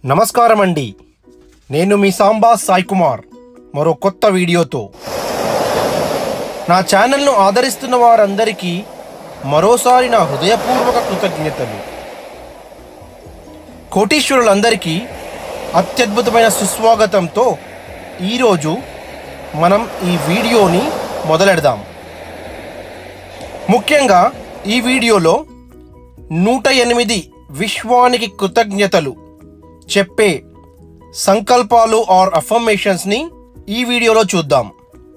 నమస్కారం అండి నేను మీ సాంబా సాయి కుమార్ మరో కొత్త వీడియోతో నా ఛానల్ను ఆదరిస్తున్న వారందరికీ మరోసారి నా హృదయపూర్వక కృతజ్ఞతలు కోటీశ్వరులందరికీ అత్యద్భుతమైన సుస్వాగతంతో ఈరోజు మనం ఈ వీడియోని మొదలెడదాం ముఖ్యంగా ఈ వీడియోలో నూట ఎనిమిది విశ్వానికి కృతజ్ఞతలు చెప్పే సంకల్పాలు ఆర్ అఫర్మేషన్స్ని ఈ వీడియోలో చూద్దాం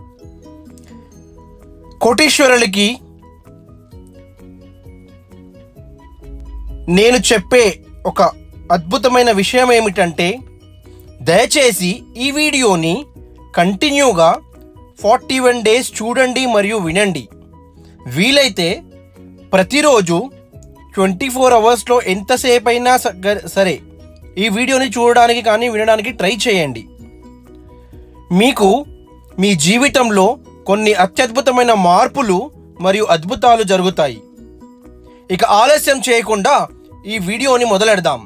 కోటీశ్వరులకి నేను చెప్పే ఒక అద్భుతమైన విషయం ఏమిటంటే దయచేసి ఈ వీడియోని కంటిన్యూగా ఫార్టీ వన్ డేస్ చూడండి మరియు వినండి వీలైతే ప్రతిరోజు ట్వంటీ ఫోర్ అవర్స్లో ఎంతసేపు అయినా స- సరే ఈ వీడియోని చూడడానికి కానీ వినడానికి ట్రై చేయండి మీకు మీ జీవితంలో కొన్ని అత్యద్భుతమైన మార్పులు మరియు అద్భుతాలు జరుగుతాయి ఇక ఆలస్యం చేయకుండా ఈ వీడియోని మొదలెడదాం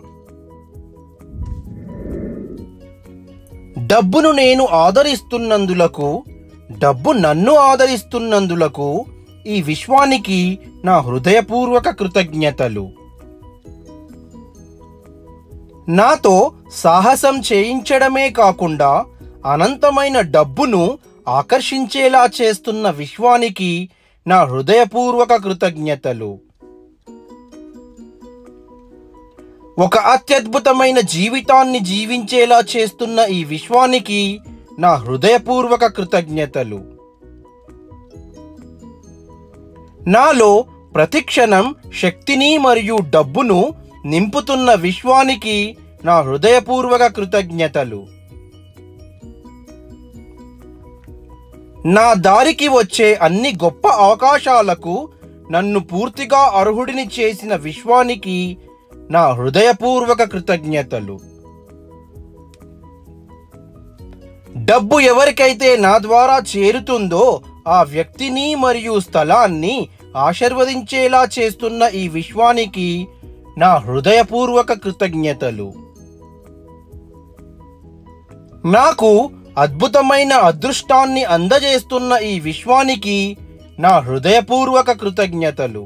డబ్బును నేను ఆదరిస్తున్నందులకు డబ్బు నన్ను ఆదరిస్తున్నందులకు ఈ విశ్వానికి నా హృదయపూర్వక కృతజ్ఞతలు నాతో సాహసం చేయించడమే కాకుండా అనంతమైన డబ్బును ఆకర్షించేలా చేస్తున్న విశ్వానికి నా హృదయపూర్వక కృతజ్ఞతలు ఒక అత్యద్భుతమైన జీవితాన్ని జీవించేలా చేస్తున్న ఈ విశ్వానికి నా హృదయపూర్వక కృతజ్ఞతలు నాలో ప్రతిక్షణం శక్తిని మరియు డబ్బును నింపుతున్న విశ్వానికి నా హృదయపూర్వక కృతజ్ఞతలు నా దారికి వచ్చే అన్ని గొప్ప అవకాశాలకు నన్ను పూర్తిగా అర్హుడిని చేసిన విశ్వానికి నా హృదయపూర్వక కృతజ్ఞతలు డబ్బు ఎవరికైతే నా ద్వారా చేరుతుందో ఆ వ్యక్తిని మరియు స్థలాన్ని ఆశీర్వదించేలా చేస్తున్న ఈ విశ్వానికి నా హృదయపూర్వక కృతజ్ఞతలు నాకు అద్భుతమైన అదృష్టాన్ని అందజేస్తున్న ఈ విశ్వానికి నా హృదయపూర్వక కృతజ్ఞతలు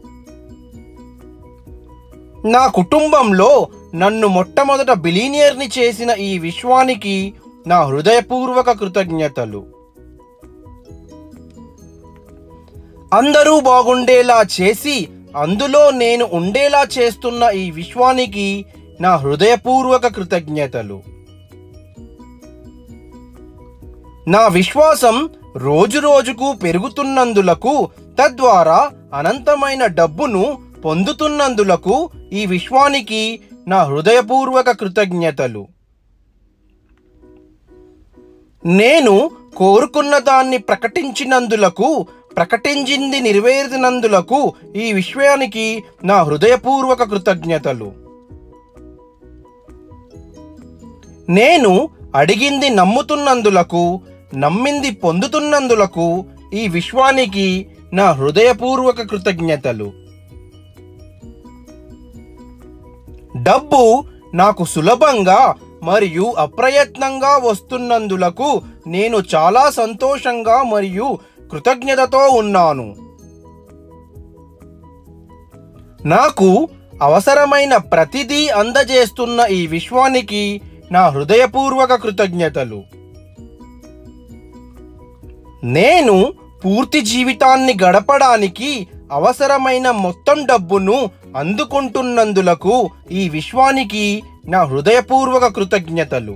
నా కుటుంబంలో నన్ను మొట్టమొదట బిలీనియర్ని చేసిన ఈ విశ్వానికి నా హృదయపూర్వక కృతజ్ఞతలు అందరూ బాగుండేలా చేసి అందులో నేను ఉండేలా చేస్తున్న ఈ విశ్వానికి నా హృదయపూర్వక కృతజ్ఞతలు నా విశ్వాసం రోజు రోజుకు పెరుగుతున్నందులకు తద్వారా అనంతమైన డబ్బును పొందుతున్నందులకు ఈ విశ్వానికి నా హృదయపూర్వక కృతజ్ఞతలు నేను కోరుకున్న దాన్ని ప్రకటించినందులకు ప్రకటించింది నెరవేరినందులకు ఈ విశ్వానికి నా హృదయపూర్వక కృతజ్ఞతలు నేను అడిగింది నమ్ముతున్నందులకు నమ్మింది పొందుతున్నందులకు ఈ విశ్వానికి నా హృదయపూర్వక కృతజ్ఞతలు డబ్బు నాకు సులభంగా మరియు అప్రయత్నంగా వస్తున్నందులకు నేను చాలా సంతోషంగా మరియు కృతజ్ఞతతో ఉన్నాను నాకు అవసరమైన ప్రతిదీ అందజేస్తున్న ఈ విశ్వానికి నా హృదయపూర్వక కృతజ్ఞతలు నేను పూర్తి జీవితాన్ని గడపడానికి అవసరమైన మొత్తం డబ్బును అందుకుంటున్నందులకు ఈ విశ్వానికి నా హృదయపూర్వక కృతజ్ఞతలు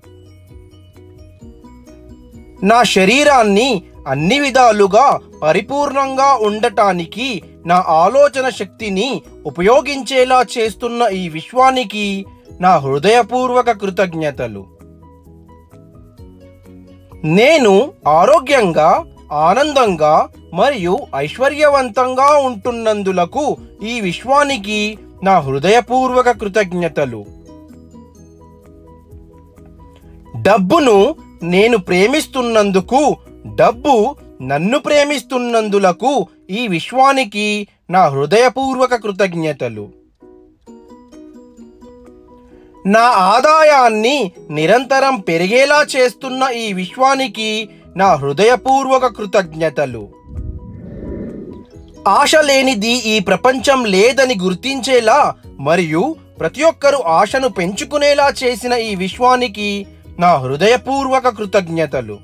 నా శరీరాన్ని అన్ని విధాలుగా పరిపూర్ణంగా ఉండటానికి నా ఆలోచన శక్తిని ఉపయోగించేలా చేస్తున్న ఈ విశ్వానికి నా హృదయపూర్వక కృతజ్ఞతలు నేను ఆరోగ్యంగా ఆనందంగా మరియు ఐశ్వర్యవంతంగా ఉంటున్నందులకు ఈ విశ్వానికి నా హృదయపూర్వక కృతజ్ఞతలు డబ్బును నేను ప్రేమిస్తున్నందుకు డబ్బు నన్ను ప్రేమిస్తున్నందులకు ఈ విశ్వానికి నా హృదయపూర్వక కృతజ్ఞతలు నా ఆదాయాన్ని నిరంతరం పెరిగేలా చేస్తున్న ఈ విశ్వానికి నా హృదయపూర్వక కృతజ్ఞతలు ఆశ లేనిది ఈ ప్రపంచం లేదని గుర్తించేలా మరియు ప్రతి ఒక్కరూ ఆశను పెంచుకునేలా చేసిన ఈ విశ్వానికి నా హృదయపూర్వక కృతజ్ఞతలు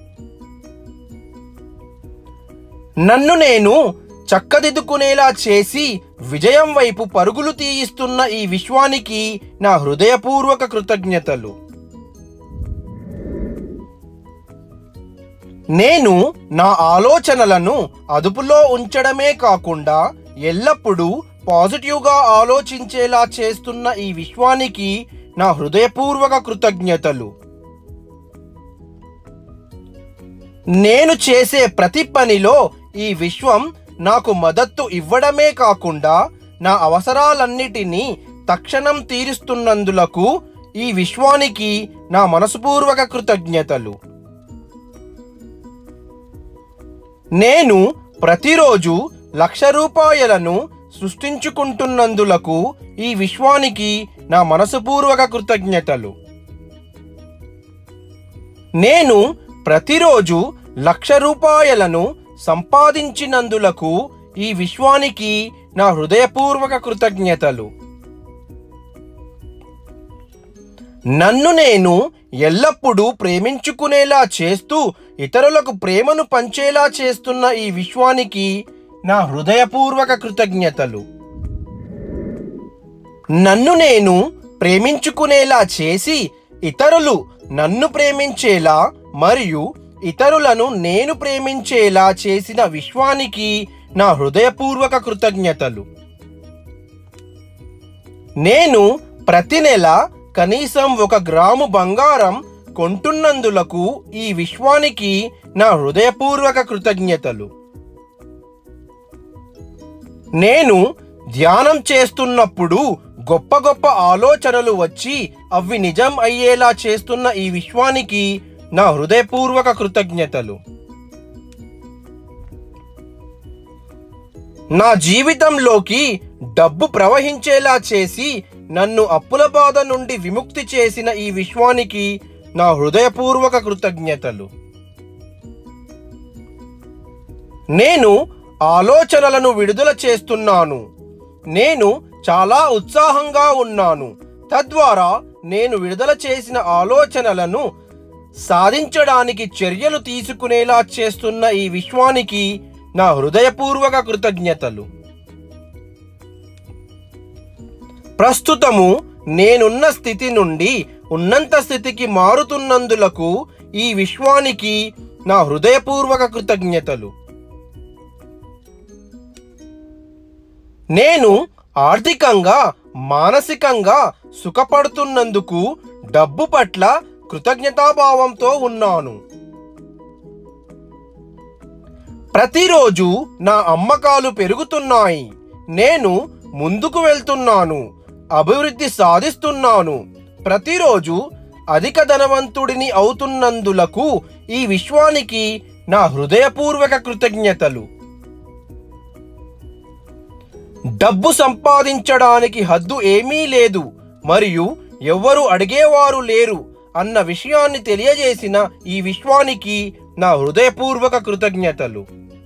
నన్ను నేను చక్కదిద్దుకునేలా చేసి విజయం వైపు పరుగులు తీయిస్తున్న ఈ విశ్వానికి నా హృదయపూర్వక కృతజ్ఞతలు నేను నా ఆలోచనలను అదుపులో ఉంచడమే కాకుండా ఎల్లప్పుడూ పాజిటివ్గా ఆలోచించేలా చేస్తున్న ఈ విశ్వానికి నా హృదయపూర్వక కృతజ్ఞతలు నేను చేసే ప్రతి పనిలో ఈ విశ్వం నాకు మద్దతు ఇవ్వడమే కాకుండా నా అవసరాలన్నిటినీ తక్షణం తీరుస్తున్నందులకు ఈ విశ్వానికి నా మనసుపూర్వక కృతజ్ఞతలు నేను ప్రతిరోజు లక్ష రూపాయలను సృష్టించుకుంటున్నందులకు ఈ విశ్వానికి నా మనసుపూర్వక కృతజ్ఞతలు నేను ప్రతిరోజు లక్ష రూపాయలను సంపాదించినందులకు ఈ విశ్వానికి నా హృదయపూర్వక కృతజ్ఞతలు నన్ను నేను ఎల్లప్పుడూ ప్రేమించుకునేలా చేస్తూ ఇతరులకు ప్రేమను పంచేలా చేస్తున్న ఈ విశ్వానికి నా హృదయపూర్వక కృతజ్ఞతలు నన్ను నేను ప్రేమించుకునేలా చేసి ఇతరులు నన్ను ప్రేమించేలా మరియు ఇతరులను నేను ప్రేమించేలా చేసిన విశ్వానికి నా హృదయపూర్వక కృతజ్ఞతలు నేను ప్రతి నెల కనీసం ఒక గ్రాము బంగారం కొంటున్నందులకు ఈ విశ్వానికి నా హృదయపూర్వక కృతజ్ఞతలు నేను ధ్యానం చేస్తున్నప్పుడు గొప్ప గొప్ప ఆలోచనలు వచ్చి అవి నిజం అయ్యేలా చేస్తున్న ఈ విశ్వానికి నా హృదయపూర్వక కృతజ్ఞతలు నా జీవితంలోకి డబ్బు ప్రవహించేలా చేసి నన్ను అప్పుల బాధ నుండి విముక్తి చేసిన ఈ విశ్వానికి నా హృదయపూర్వక కృతజ్ఞతలు నేను ఆలోచనలను విడుదల చేస్తున్నాను నేను చాలా ఉత్సాహంగా ఉన్నాను తద్వారా నేను విడుదల చేసిన ఆలోచనలను సాధించడానికి చర్యలు తీసుకునేలా చేస్తున్న ఈ విశ్వానికి నా హృదయపూర్వక కృతజ్ఞతలు ప్రస్తుతము నేనున్న స్థితి నుండి ఉన్నంత స్థితికి మారుతున్నందులకు ఈ విశ్వానికి నా హృదయపూర్వక కృతజ్ఞతలు నేను ఆర్థికంగా మానసికంగా సుఖపడుతున్నందుకు డబ్బు పట్ల కృతజ్ఞతాభావంతో ఉన్నాను ప్రతిరోజు నా అమ్మకాలు పెరుగుతున్నాయి నేను ముందుకు వెళ్తున్నాను అభివృద్ధి సాధిస్తున్నాను ప్రతిరోజు అధిక ధనవంతుడిని అవుతున్నందులకు ఈ విశ్వానికి నా హృదయపూర్వక కృతజ్ఞతలు డబ్బు సంపాదించడానికి హద్దు ఏమీ లేదు మరియు ఎవ్వరు అడిగేవారు లేరు అన్న విషయాన్ని తెలియజేసిన ఈ విశ్వానికి నా హృదయపూర్వక కృతజ్ఞతలు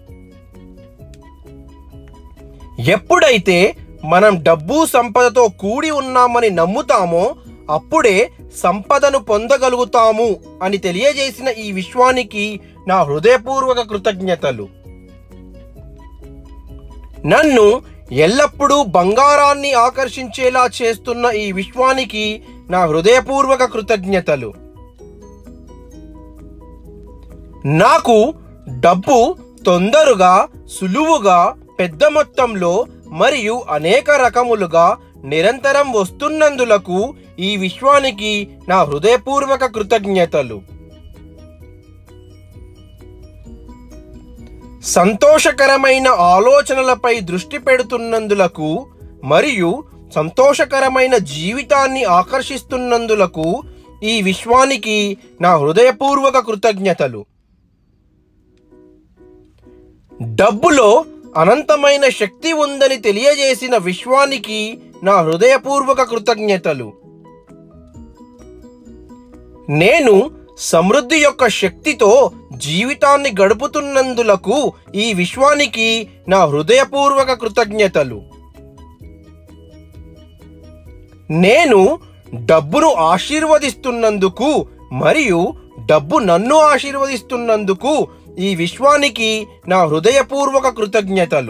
ఎప్పుడైతే మనం డబ్బు సంపదతో కూడి ఉన్నామని నమ్ముతామో అప్పుడే సంపదను పొందగలుగుతాము అని తెలియజేసిన ఈ విశ్వానికి నా హృదయపూర్వక కృతజ్ఞతలు నన్ను ఎల్లప్పుడూ బంగారాన్ని ఆకర్షించేలా చేస్తున్న ఈ విశ్వానికి నా హృదయపూర్వక కృతజ్ఞతలు నాకు డబ్బు తొందరగా సులువుగా పెద్ద మొత్తంలో మరియు అనేక రకములుగా నిరంతరం వస్తున్నందులకు ఈ విశ్వానికి నా హృదయపూర్వక కృతజ్ఞతలు సంతోషకరమైన ఆలోచనలపై దృష్టి పెడుతున్నందులకు మరియు సంతోషకరమైన జీవితాన్ని ఆకర్షిస్తున్నందులకు ఈ విశ్వానికి నా హృదయపూర్వక కృతజ్ఞతలు డబ్బులో అనంతమైన శక్తి ఉందని తెలియజేసిన విశ్వానికి నా హృదయపూర్వక కృతజ్ఞతలు నేను సమృద్ధి యొక్క శక్తితో జీవితాన్ని గడుపుతున్నందులకు ఈ విశ్వానికి నా హృదయపూర్వక కృతజ్ఞతలు నేను డబ్బును ఆశీర్వదిస్తున్నందుకు మరియు డబ్బు నన్ను ఆశీర్వదిస్తున్నందుకు ఈ విశ్వానికి నా హృదయపూర్వక కృతజ్ఞతలు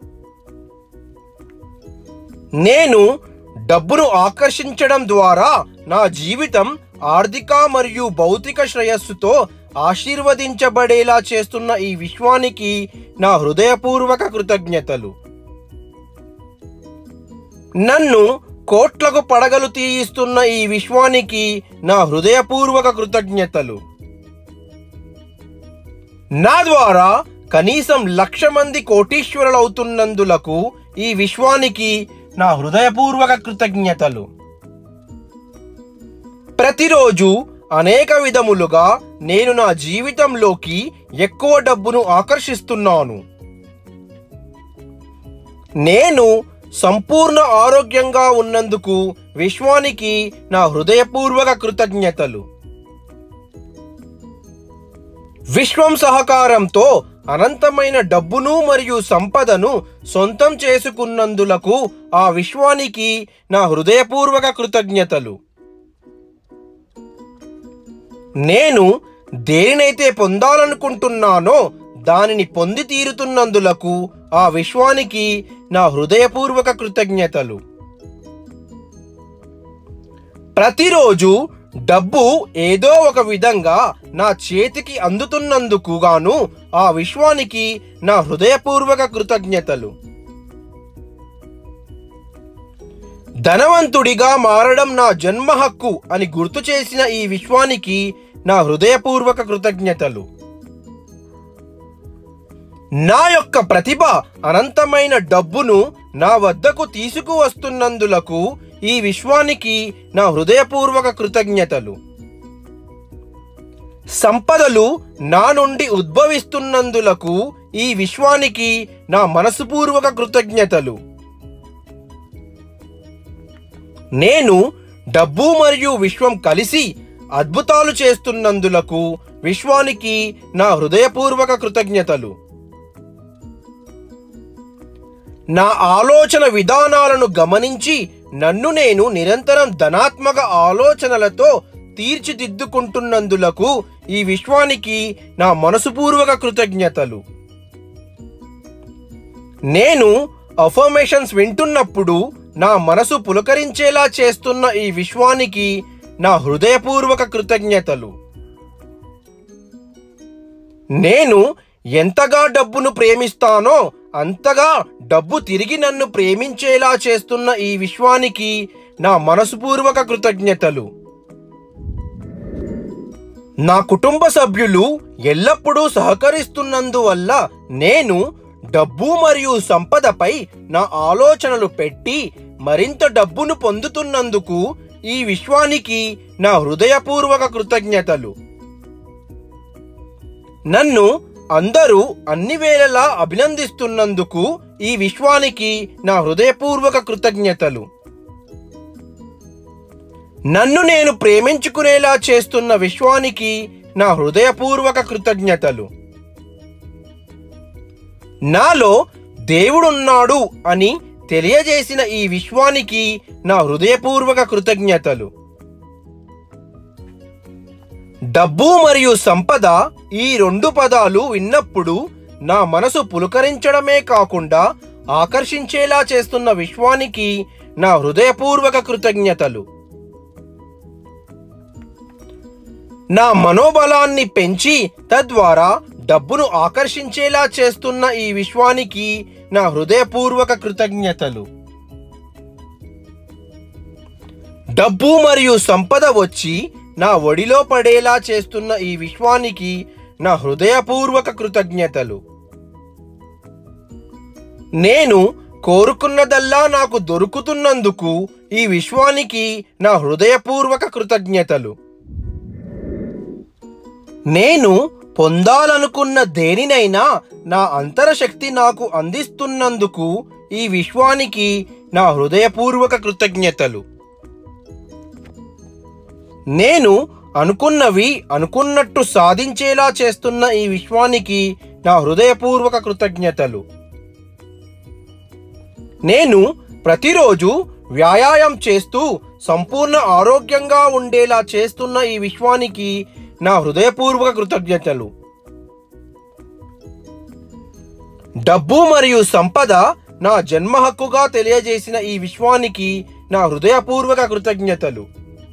నేను డబ్బును ఆకర్షించడం ద్వారా నా జీవితం ఆర్థిక మరియు భౌతిక శ్రేయస్సుతో ఆశీర్వదించబడేలా చేస్తున్న ఈ విశ్వానికి నా హృదయపూర్వక కృతజ్ఞతలు నన్ను కోట్లకు పడగలు తీయిస్తున్న ఈ విశ్వానికి నా హృదయపూర్వక కృతజ్ఞతలు నా ద్వారా కనీసం లక్ష మంది కోటీశ్వరులవుతున్నందులకు ఈ విశ్వానికి నా హృదయపూర్వక కృతజ్ఞతలు ప్రతిరోజు అనేక విధములుగా నేను నా జీవితంలోకి ఎక్కువ డబ్బును ఆకర్షిస్తున్నాను నేను సంపూర్ణ ఆరోగ్యంగా ఉన్నందుకు విశ్వానికి నా హృదయపూర్వక కృతజ్ఞతలు విశ్వం సహకారంతో అనంతమైన డబ్బును మరియు సంపదను సొంతం చేసుకున్నందులకు ఆ విశ్వానికి నా హృదయపూర్వక కృతజ్ఞతలు నేను దేనినైతే పొందాలనుకుంటున్నానో దానిని పొంది తీరుతున్నందులకు ఆ విశ్వానికి నా హృదయపూర్వక కృతజ్ఞతలు ప్రతిరోజు డబ్బు ఏదో ఒక విధంగా నా చేతికి అందుతున్నందుకు గాను ఆ విశ్వానికి నా హృదయపూర్వక కృతజ్ఞతలు ధనవంతుడిగా మారడం నా జన్మ హక్కు అని గుర్తు చేసిన ఈ విశ్వానికి నా హృదయపూర్వక కృతజ్ఞతలు నా యొక్క ప్రతిభ అనంతమైన డబ్బును నా వద్దకు తీసుకువస్తున్నందులకు ఈ విశ్వానికి నా హృదయపూర్వక కృతజ్ఞతలు సంపదలు నా నుండి ఉద్భవిస్తున్నందులకు ఈ విశ్వానికి నా మనసుపూర్వక కృతజ్ఞతలు నేను డబ్బు మరియు విశ్వం కలిసి అద్భుతాలు చేస్తున్నందులకు విశ్వానికి నా హృదయపూర్వక కృతజ్ఞతలు నా ఆలోచన విధానాలను గమనించి నన్ను నేను నిరంతరం ధనాత్మక ఆలోచనలతో తీర్చిదిద్దుకుంటున్నందులకు ఈ విశ్వానికి నా మనసుపూర్వక కృతజ్ఞతలు నేను అఫర్మేషన్స్ వింటున్నప్పుడు నా మనసు పులకరించేలా చేస్తున్న ఈ విశ్వానికి నా హృదయపూర్వక కృతజ్ఞతలు నేను ఎంతగా డబ్బును ప్రేమిస్తానో అంతగా డబ్బు తిరిగి నన్ను ప్రేమించేలా చేస్తున్న ఈ విశ్వానికి నా మనసుపూర్వక కృతజ్ఞతలు నా కుటుంబ సభ్యులు ఎల్లప్పుడూ సహకరిస్తున్నందువల్ల నేను డబ్బు మరియు సంపదపై నా ఆలోచనలు పెట్టి మరింత డబ్బును పొందుతున్నందుకు ఈ విశ్వానికి నా హృదయపూర్వక కృతజ్ఞతలు నన్ను అందరూ అన్ని వేళలా అభినందిస్తున్నందుకు ఈ విశ్వానికి నా హృదయపూర్వక కృతజ్ఞతలు నన్ను నేను ప్రేమించుకునేలా చేస్తున్న విశ్వానికి నా హృదయపూర్వక కృతజ్ఞతలు నాలో దేవుడున్నాడు అని తెలియజేసిన ఈ విశ్వానికి నా హృదయపూర్వక కృతజ్ఞతలు డబ్బు మరియు సంపద ఈ రెండు పదాలు విన్నప్పుడు నా మనసు పులకరించడమే కాకుండా ఆకర్షించేలా చేస్తున్న విశ్వానికి నా హృదయపూర్వక కృతజ్ఞతలు నా మనోబలాన్ని పెంచి తద్వారా డబ్బును ఆకర్షించేలా చేస్తున్న ఈ విశ్వానికి నా హృదయపూర్వక కృతజ్ఞతలు డబ్బు మరియు సంపద వచ్చి నా ఒడిలో పడేలా చేస్తున్న ఈ విశ్వానికి నా హృదయపూర్వక కృతజ్ఞతలు నేను కోరుకున్నదల్లా నాకు దొరుకుతున్నందుకు ఈ విశ్వానికి నా హృదయపూర్వక కృతజ్ఞతలు నేను పొందాలనుకున్న దేనినైనా నా అంతరశక్తి నాకు అందిస్తున్నందుకు ఈ విశ్వానికి నా హృదయపూర్వక కృతజ్ఞతలు నేను అనుకున్నవి అనుకున్నట్టు సాధించేలా చేస్తున్న ఈ విశ్వానికి నా హృదయపూర్వక కృతజ్ఞతలు నేను ప్రతిరోజు వ్యాయామం చేస్తూ సంపూర్ణ ఆరోగ్యంగా ఉండేలా చేస్తున్న ఈ విశ్వానికి నా హృదయపూర్వక కృతజ్ఞతలు డబ్బు మరియు సంపద నా జన్మ హక్కుగా తెలియజేసిన ఈ విశ్వానికి నా హృదయపూర్వక కృతజ్ఞతలు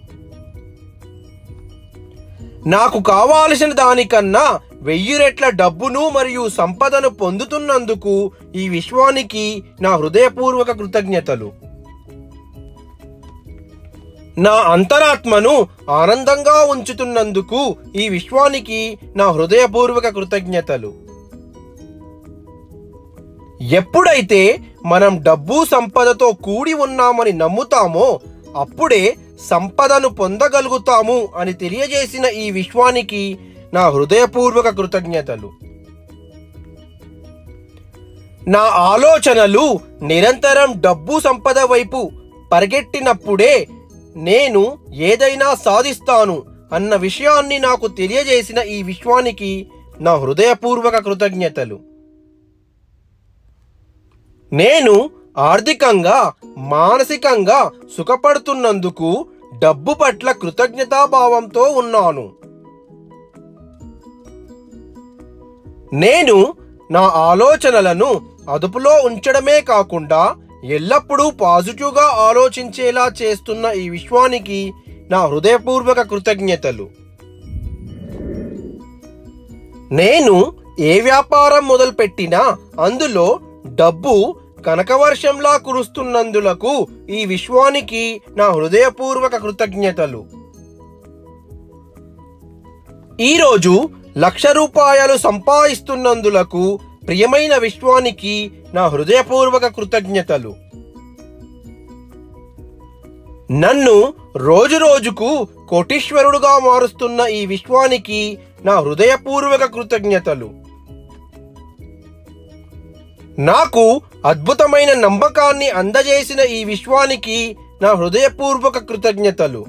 నాకు కావాల్సిన దానికన్నా వెయ్యి రెట్ల డబ్బును మరియు సంపదను పొందుతున్నందుకు ఈ విశ్వానికి నా హృదయపూర్వక కృతజ్ఞతలు నా అంతరాత్మను ఆనందంగా ఉంచుతున్నందుకు ఈ విశ్వానికి నా హృదయపూర్వక కృతజ్ఞతలు ఎప్పుడైతే మనం డబ్బు సంపదతో కూడి ఉన్నామని నమ్ముతామో అప్పుడే సంపదను పొందగలుగుతాము అని తెలియజేసిన ఈ విశ్వానికి నా హృదయపూర్వక కృతజ్ఞతలు నా ఆలోచనలు నిరంతరం డబ్బు సంపద వైపు పరిగెట్టినప్పుడే నేను ఏదైనా సాధిస్తాను అన్న విషయాన్ని నాకు తెలియజేసిన ఈ విశ్వానికి నా హృదయపూర్వక కృతజ్ఞతలు నేను ఆర్థికంగా మానసికంగా సుఖపడుతున్నందుకు డబ్బు పట్ల కృతజ్ఞతాభావంతో ఉన్నాను నేను నా ఆలోచనలను అదుపులో ఉంచడమే కాకుండా ఎల్లప్పుడూ పాజిటివ్గా ఆలోచించేలా చేస్తున్న ఈ విశ్వానికి నా హృదయపూర్వక కృతజ్ఞతలు నేను ఏ వ్యాపారం మొదలుపెట్టినా అందులో డబ్బు కనకవర్షంలా కురుస్తున్నందులకు ఈ విశ్వానికి నా హృదయపూర్వక కృతజ్ఞతలు ఈరోజు లక్ష రూపాయలు సంపాదిస్తున్నందులకు ప్రియమైన విశ్వానికి నా హృదయపూర్వక కృతజ్ఞతలు నన్ను రోజు రోజుకు కోటీశ్వరుడుగా మారుస్తున్న ఈ విశ్వానికి నా హృదయపూర్వక కృతజ్ఞతలు నాకు అద్భుతమైన నమ్మకాన్ని అందజేసిన ఈ విశ్వానికి నా హృదయపూర్వక కృతజ్ఞతలు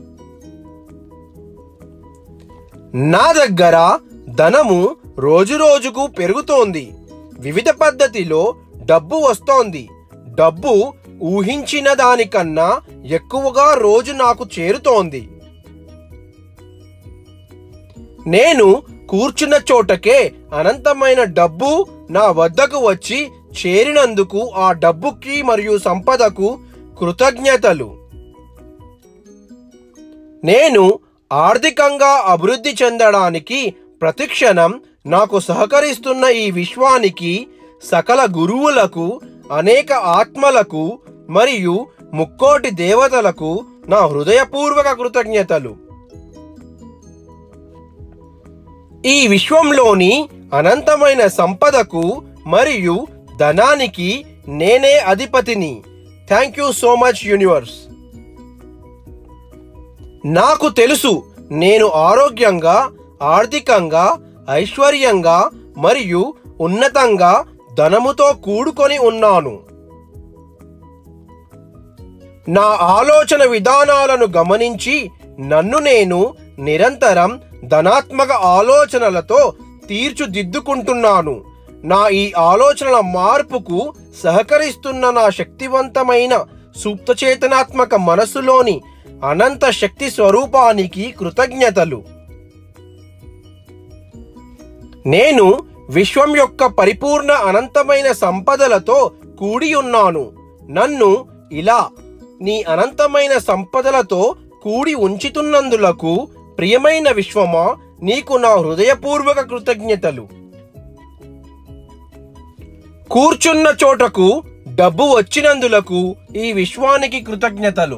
నా దగ్గర ధనము రోజురోజుకు పెరుగుతోంది వివిధ పద్ధతిలో డబ్బు వస్తోంది డబ్బు ఊహించిన దానికన్నా ఎక్కువగా రోజు నాకు చేరుతోంది నేను కూర్చున్న చోటకే అనంతమైన డబ్బు నా వద్దకు వచ్చి చేరినందుకు ఆ డబ్బుకి మరియు సంపదకు కృతజ్ఞతలు నేను ఆర్థికంగా అభివృద్ధి చెందడానికి ప్రతిక్షణం నాకు సహకరిస్తున్న ఈ విశ్వానికి సకల గురువులకు అనేక ఆత్మలకు మరియు ముక్కోటి దేవతలకు నా హృదయపూర్వక కృతజ్ఞతలు ఈ విశ్వంలోని అనంతమైన సంపదకు మరియు ధనానికి నేనే అధిపతిని thank you so much universe నాకు తెలుసు నేను ఆరోగ్యంగా ఆర్థికంగా ఐశ్వర్యంగా మరియు ఉన్నతంగా ధనముతో కూడుకొని ఉన్నాను నా ఆలోచన విధానాలను గమనించి నన్ను నేను నిరంతరం ధనాత్మక ఆలోచనలతో తీర్చుదిద్దుకుంటున్నాను నా ఈ ఆలోచనల మార్పుకు సహకరిస్తున్న నా శక్తివంతమైన సుప్తచేతనాత్మక మనస్సులోని అనంత శక్తి స్వరూపానికి కృతజ్ఞతలు నేను విశ్వం యొక్క పరిపూర్ణ అనంతమైన సంపదలతో కూడి ఉన్నాను నన్ను ఇలా నీ అనంతమైన సంపదలతో కూడి ఉంచుతున్నందులకు ప్రియమైన విశ్వమా నీకు నా హృదయపూర్వక కృతజ్ఞతలు కూర్చున్న చోటకు డబ్బు వచ్చినందులకు ఈ విశ్వానికి కృతజ్ఞతలు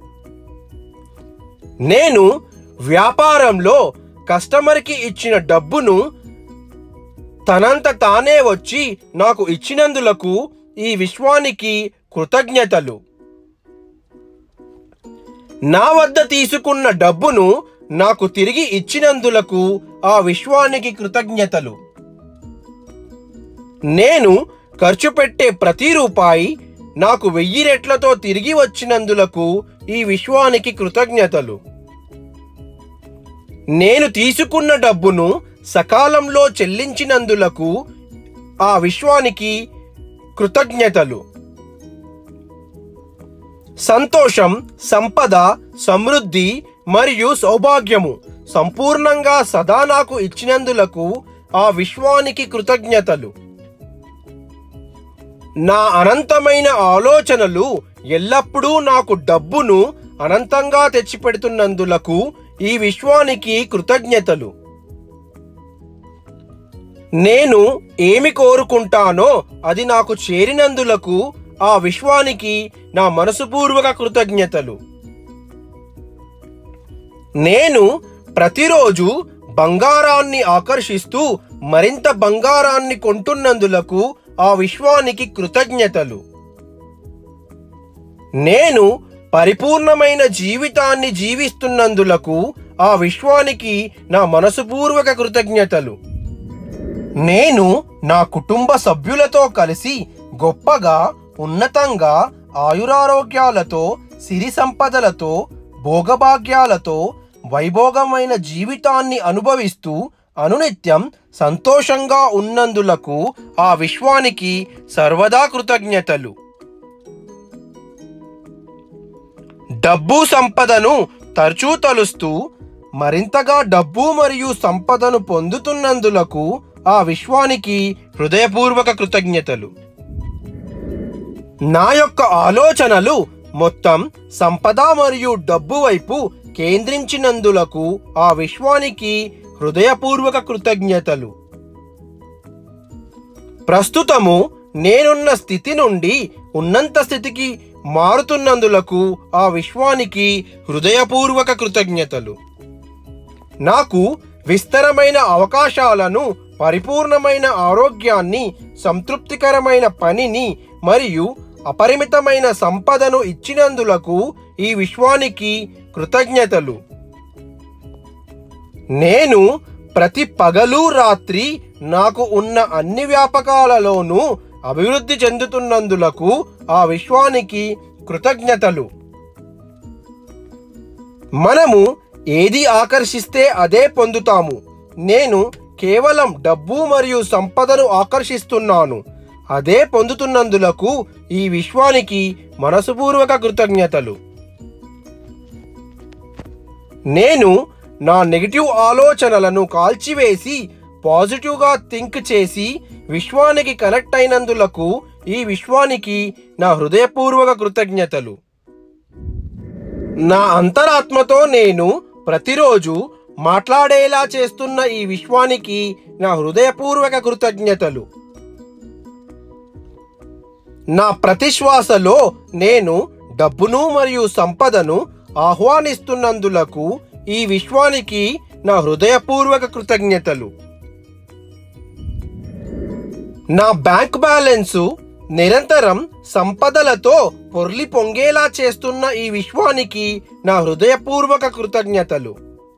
నేను వ్యాపారంలో కస్టమర్కి ఇచ్చిన డబ్బును తనంత తానే వచ్చి నాకు ఇచ్చినందులకు ఈ విశ్వానికి కృతజ్ఞతలు నా వద్ద తీసుకున్న డబ్బును నాకు తిరిగి ఇచ్చినందులకు ఆ విశ్వానికి కృతజ్ఞతలు నేను ఖర్చు పెట్టే ప్రతి రూపాయి నాకు వెయ్యి రెట్లతో తిరిగి వచ్చినందులకు ఈ విశ్వానికి కృతజ్ఞతలు నేను తీసుకున్న డబ్బును సకాలంలో చెల్లించినందులకు ఆ విశ్వానికి కృతజ్ఞతలు సంతోషం సంపద సమృద్ధి మరియు సౌభాగ్యము సంపూర్ణంగా సదా నాకు ఇచ్చినందులకు ఆ విశ్వానికి కృతజ్ఞతలు నా అనంతమైన ఆలోచనలు ఎల్లప్పుడూ నాకు డబ్బును అనంతంగా తెచ్చిపెడుతున్నందులకు ఈ విశ్వానికి కృతజ్ఞతలు నేను ఏమి కోరుకుంటానో అది నాకు చేరినందులకు ఆ విశ్వానికి నా మనసుపూర్వక కృతజ్ఞతలు నేను ప్రతిరోజు బంగారాన్ని ఆకర్షిస్తూ మరింత బంగారాన్ని కొంటున్నందులకు ఆ విశ్వానికి కృతజ్ఞతలు నేను పరిపూర్ణమైన జీవితాన్ని జీవిస్తున్నందులకు ఆ విశ్వానికి నా మనసుపూర్వక కృతజ్ఞతలు నేను నా కుటుంబ సభ్యులతో కలిసి గొప్పగా ఉన్నతంగా ఆయురారోగ్యాలతో సిరి సంపదలతో భోగభాగ్యాలతో వైభోగమైన జీవితాన్ని అనుభవిస్తూ అనునిత్యం సంతోషంగా ఉన్నందులకు ఆ విశ్వానికి సర్వదా కృతజ్ఞతలు డబ్బు సంపదను తరచూ తలుస్తూ మరింతగా డబ్బు మరియు సంపదను పొందుతున్నందులకు ఆ విశ్వానికి హృదయపూర్వక కృతజ్ఞతలు నా యొక్క ఆలోచనలు మొత్తం సంపద మరియు డబ్బు వైపు కేంద్రించినందులకు ఆ విశ్వానికి హృదయపూర్వక కృతజ్ఞతలు ప్రస్తుతము నేనున్న స్థితి నుండి ఉన్నంత స్థితికి మారుతున్నందులకు ఆ విశ్వానికి హృదయపూర్వక కృతజ్ఞతలు నాకు విస్తరమైన అవకాశాలను పరిపూర్ణమైన ఆరోగ్యాన్ని సంతృప్తికరమైన పనిని మరియు అపరిమితమైన సంపదను ఇచ్చినందులకు ఈ విశ్వానికి కృతజ్ఞతలు నేను ప్రతి పగలు రాత్రి నాకు ఉన్న అన్ని వ్యాపకాలలోనూ అభివృద్ధి చెందుతున్నందులకు ఆ విశ్వానికి కృతజ్ఞతలు మనము ఏది ఆకర్షిస్తే అదే పొందుతాము నేను కేవలం డబ్బు మరియు సంపదను ఆకర్షిస్తున్నాను అదే పొందుతున్నందులకు ఈ విశ్వానికి మనసుపూర్వక కృతజ్ఞతలు నేను నా నెగిటివ్ ఆలోచనలను కాల్చివేసి పాజిటివ్గా థింక్ చేసి విశ్వానికి కనెక్ట్ అయినందులకు ఈ విశ్వానికి నా హృదయపూర్వక కృతజ్ఞతలు నా అంతరాత్మతో నేను ప్రతిరోజు మాట్లాడేలా చేస్తున్న ఈ విశ్వానికి నా హృదయపూర్వక కృతజ్ఞతలు నా ప్రతి శ్వాసలో నేను డబ్బును మరియు సంపదను ఆహ్వానిస్తున్నందులకు ఈ విశ్వానికి నా హృదయపూర్వక కృతజ్ఞతలు నా బ్యాంక్ బ్యాలెన్సు నిరంతరం సంపదలతో పొర్లి పొంగేలా చేస్తున్న ఈ విశ్వానికి నా హృదయపూర్వక కృతజ్ఞతలు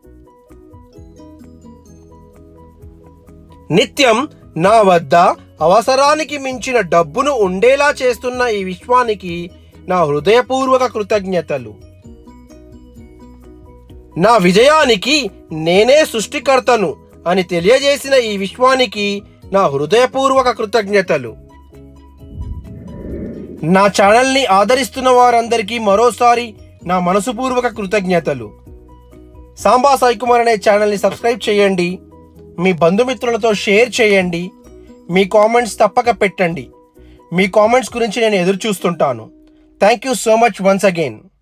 నిత్యం నా వద్ద అవసరానికి మించిన డబ్బును ఉండేలా చేస్తున్న ఈ విశ్వానికి నా హృదయపూర్వక కృతజ్ఞతలు నా విజయానికి నేనే సృష్టికర్తను అని తెలియజేసిన ఈ విశ్వానికి నా హృదయపూర్వక కృతజ్ఞతలు నా ఛానల్ని ఆదరిస్తున్న వారందరికీ మరోసారి నా మనసుపూర్వక కృతజ్ఞతలు సాంబా సాయి కుమార్ అనే ఛానల్ని సబ్స్క్రైబ్ చేయండి మీ బంధుమిత్రులతో షేర్ చేయండి మీ కామెంట్స్ తప్పక పెట్టండి మీ కామెంట్స్ గురించి నేను ఎదురు చూస్తుంటాను thank you so much once again